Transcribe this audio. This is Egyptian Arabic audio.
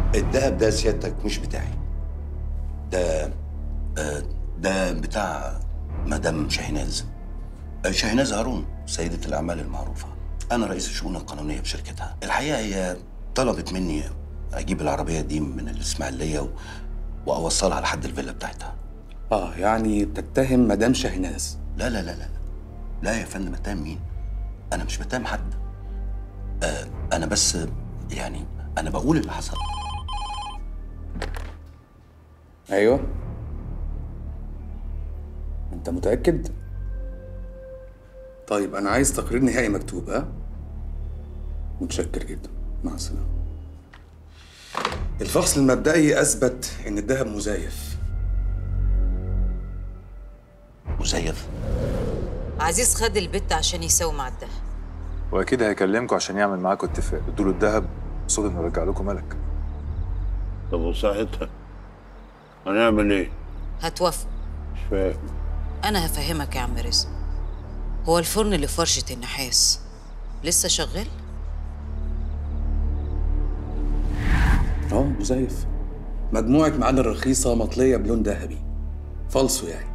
الدهب ده سيادتك مش بتاعي ده آه، ده بتاع مدام شاهيناز آه، شاهيناز هارون سيدة الأعمال المعروفة أنا رئيس الشؤون القانونية بشركتها الحقيقة هي طلبت مني أجيب العربية دي من الإسماعيلية و... وأوصلها لحد الفيلا بتاعتها اه يعني بتتهم مدام شاهناز لا لا لا لا لا يا فندم بتهم مين؟ أنا مش بتهم حد آه أنا بس يعني أنا بقول اللي حصل ايوه انت متاكد طيب انا عايز تقرير نهائي مكتوب ها متشكر جدا مع السلامه الفحص المبدئي اثبت ان الذهب مزيف مزيف عزيز خد البت عشان يساوي مع الدهب واكيد هيكلمكم عشان يعمل معاكم اتفاق ادوا له الذهب قصاد انه يرجع لكم ملك طب وساعتها هنعمل ايه؟ هتوافق مش فاهم انا هفهمك يا عم رزق هو الفرن اللي في ورشة النحاس لسه شغال اه مزيف مجموعه معادن رخيصه مطليه بلون ذهبي فالصو يعني